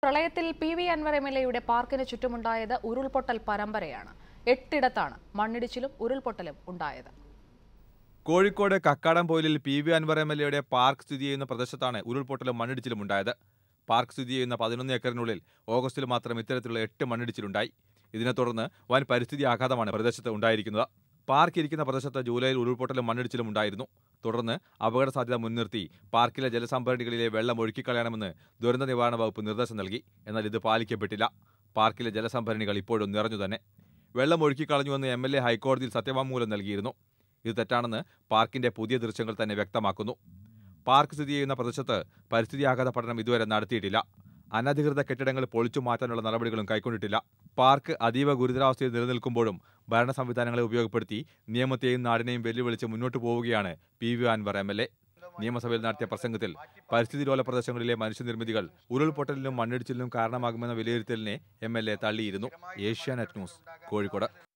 പ്രളയത്തിൽ P V Anvar M L എയുടെ പാർക്കിന് ചുറ്റുമുണ്ടായത് ഉരുൾപൊട്ടൽ പരമ്പരയാണ് എട്ടിടത്താണ് മണ്ണിടിച്ചിലും ഉരുൾപൊട്ടലും ഉണ്ടായത് കോഴിക്കോട് കക്കാടംപൊയിലിൽ P V Anvar M L എയുടെ പാർക്ക് സ്ഥിതി ചെയ്യുന്ന പ്രദേശത്താണ് ഉരുൾപൊട്ടലും മണ്ണിടിച്ചിലും ഉണ്ടായത് പാർക്ക് സ്ഥിതി ചെയ്യുന്ന പതിനൊന്ന് ഏക്കറിനുള്ളിൽ ഓഗസ്റ്റിൽ മാത്രം ഇത്തരത്തിലുള്ള എട്ട് മണ്ണിടിച്ചിലുണ്ടായി ഇതിനെ തുടർന്ന് വൻ പരിസ്ഥിതി ആഘാതമാണ് പ്രദേശത്ത് ഉണ്ടായിരിക്കുന്നത് പാർക്ക് ഇരിക്കുന്ന പ്രദേശത്ത് ജൂലൈയിൽ ഉരുൾപൊട്ടലും മണ്ണിടിച്ചിലും ഉണ്ടായിരുന്നു തുടർന്ന് അപകട സാധ്യത മുൻനിർത്തി പാർക്കിലെ ജലസംഭരണികളിലെ വെള്ളം ഒഴുക്കിക്കളയണമെന്ന് ദുരന്ത നിവാരണ വകുപ്പ് നിർദ്ദേശം നൽകി എന്നാൽ ഇത് പാലിക്കപ്പെട്ടില്ല പാർക്കിലെ ജലസംഭരണികൾ ഇപ്പോഴും നിറഞ്ഞു തന്നെ വെള്ളം ഒഴുക്കിക്കളഞ്ഞുവെന്ന് എം എൽ എ ഹൈക്കോടതിയിൽ സത്യവാങ്മൂലം നൽകിയിരുന്നു ഇത് തെറ്റാണെന്ന് പാർക്കിന്റെ പുതിയ ദൃശ്യങ്ങൾ തന്നെ വ്യക്തമാക്കുന്നു പാർക്ക് സ്ഥിതി ചെയ്യുന്ന പ്രദേശത്ത് പരിസ്ഥിതി ആഘാത പഠനം ഇതുവരെ നടത്തിയിട്ടില്ല അനധികൃത കെട്ടിടങ്ങൾ പൊളിച്ചു മാറ്റാനുള്ള നടപടികളും കൈക്കൊണ്ടിട്ടില്ല പാർക്ക് അതീവ ഗുരുതരാവസ്ഥയിൽ നിലനിൽക്കുമ്പോഴും ഭരണ സംവിധാനങ്ങളെ ഉപയോഗപ്പെടുത്തി നിയമത്തെയും നാടിനെയും വെല്ലുവിളിച്ച് മുന്നോട്ടു പോവുകയാണ് P V Anvar M L A നിയമസഭയിൽ നടത്തിയ പ്രസംഗത്തിൽ പരിസ്ഥിതി ലോല പ്രദേശങ്ങളിലെ മനുഷ്യനിർമ്മിതികൾ ഉരുൾപൊട്ടലിനും മണ്ണിടിച്ചിലിനും കാരണമാകുമെന്ന വിലയിരുത്തലിനെ എം എൽ എ തള്ളിയിരുന്നു ഏഷ്യാനെറ്റ് ന്യൂസ് കോഴിക്കോട്